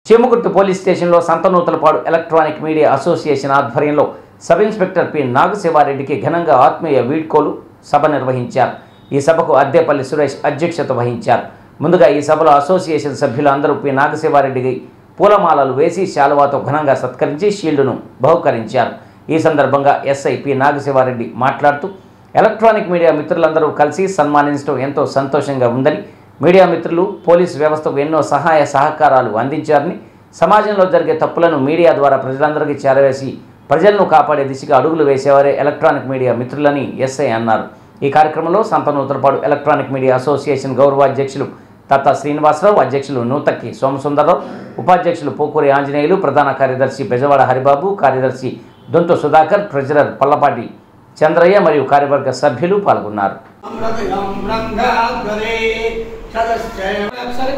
Chimakurthi police స్టేషన్లో Santhanuthalapadu electronic media association ఆధ్వర్యంలో sub inspector P నాగశివారెడ్డికి ఘనంగా ఆత్మీయ వీడ్కోలు సభ నిర్వహించారు ఈ సభకు అద్దేపల్లి సురేష్ అధ్యక్షత వహించారు ముందుగా ఈ సభలో అసోసియేషన్ సభ్యులు అందరూ పి నాగశివారెడ్డికి పూలమాలలు వేసి శాలువాతో ఘనంగా సత్కరించి షీల్డును బహుకరించారు ఈ సందర్భంగా ఎస్ఐ పి నాగశివారెడ్డి మాట్లాడుతూ ఎలక్ట్రానిక్ మీడియా మిత్రులందరూ కలిసి సన్మానించడం ఎంతో సంతోషంగా ఉందని మీడియా మిత్రులు పోలీసు వ్యవస్థకు ఎన్నో సహాయ సహకారాలు అందించారని సమాజంలో జరిగే తప్పులను మీడియా ద్వారా ప్రజలందరికీ చేరవేసి ప్రజలను కాపాడే దిశగా అడుగులు వేసేవారే ఎలక్ట్రానిక్ మీడియా మిత్రులని ఎస్ఐ అన్నారు ఈ కార్యక్రమంలో సంతనూతలపాడు ఎలక్ట్రానిక్ మీడియా అసోసియేషన్ గౌరవాధ్యక్షులు తత్తా శ్రీనివాసరావు అధ్యక్షులు నూతక్కి సోమసుందరరావు ఉపాధ్యక్షులు పోకూరి ఆంజనేయులు ప్రధాన కార్యదర్శి బెజవాడ హరిబాబు కార్యదర్శి దొంతు సుధాకర్ ట్రెజరర్ పల్లపాటి చంద్రయ్య మరియు కార్యవర్గ సభ్యులు పాల్గొన్నారు అమృతయం రంగాద్వరే సదశ్చయ సరే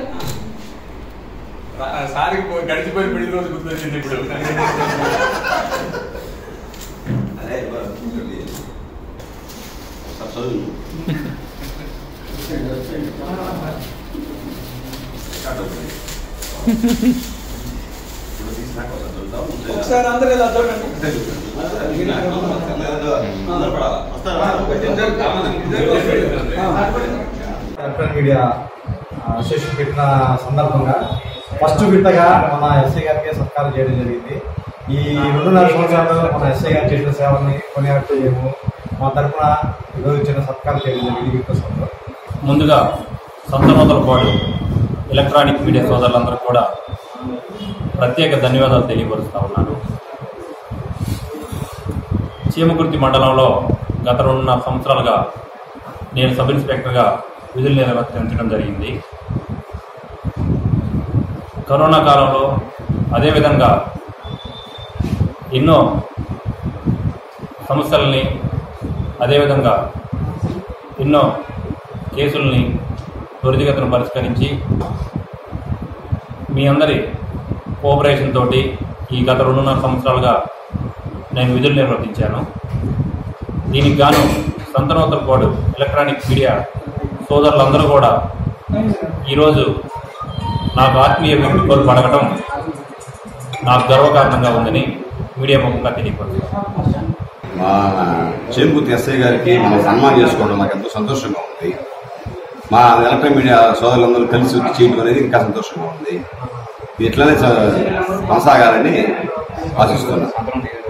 సారి గడిచిపోయి పెళ్లి రోజు గుర్తొచ్చింది ఇప్పుడు అదే చదువు ఒకసారి అందరూ ఇలా చూడండి ఎలక్ట్రానిక్ మీడియా అసోసియేషన్ పెట్టిన సందర్భంగా ఫస్ట్ విడతగా మన ఎస్ఐ గారికి సత్కారం చేయడం జరిగింది ఈ రెండున్నర సంవత్సరాలు మన ఎస్ఐ గారు చేసిన సేవల్ని కొనియాడుతూ మేము మా తరఫున ఈరోజు చిన్న సత్కారం చేయడం జరిగింది వికసంలో ముందుగా సంతనోదలపాడు ఎలక్ట్రానిక్ మీడియా సోదరులందరూ కూడా ప్రత్యేక ధన్యవాదాలు తెలియపరుస్తా ఉన్నాను చీమకుర్తి మండలంలో గత రెండున్నర సంవత్సరాలుగా నేను సబ్ ఇన్స్పెక్టర్గా విధులు నిర్వర్తించడం జరిగింది కరోనా కాలంలో అదేవిధంగా ఎన్నో సమస్యల్ని అదేవిధంగా ఎన్నో కేసుల్ని త్వరితగతిన పరిష్కరించి మీ అందరి కోఆపరేషన్ తోటి ఈ గత రెండున్నర సంవత్సరాలుగా నేను విధులు నిర్వర్తించాను దీనికి గాను సంతనోత్తరపాడు ఎలక్ట్రానిక్ మీడియా సోదరులందరూ కూడా ఈరోజు నాకు ఆత్మీయ వ్యక్తిత్వాలు పడగటం నాకు గర్వకారణంగా ఉందని మీడియా ముఖంగా తెలియపరుస్తున్నాను మా చేరుకుర్తి ఎస్ఐ గారికి మనం సన్మానం చేసుకోవడం నాకు ఎంతో సంతోషంగా ఉంది మా ఎలక్ట్రానిక్ మీడియా సోదరులందరూ కలిసి వచ్చి చేయడం అనేది ఇంకా సంతోషంగా ఉంది ఇది ఇట్లనే స- కొనసాగాలని ఆశిస్తున్నాను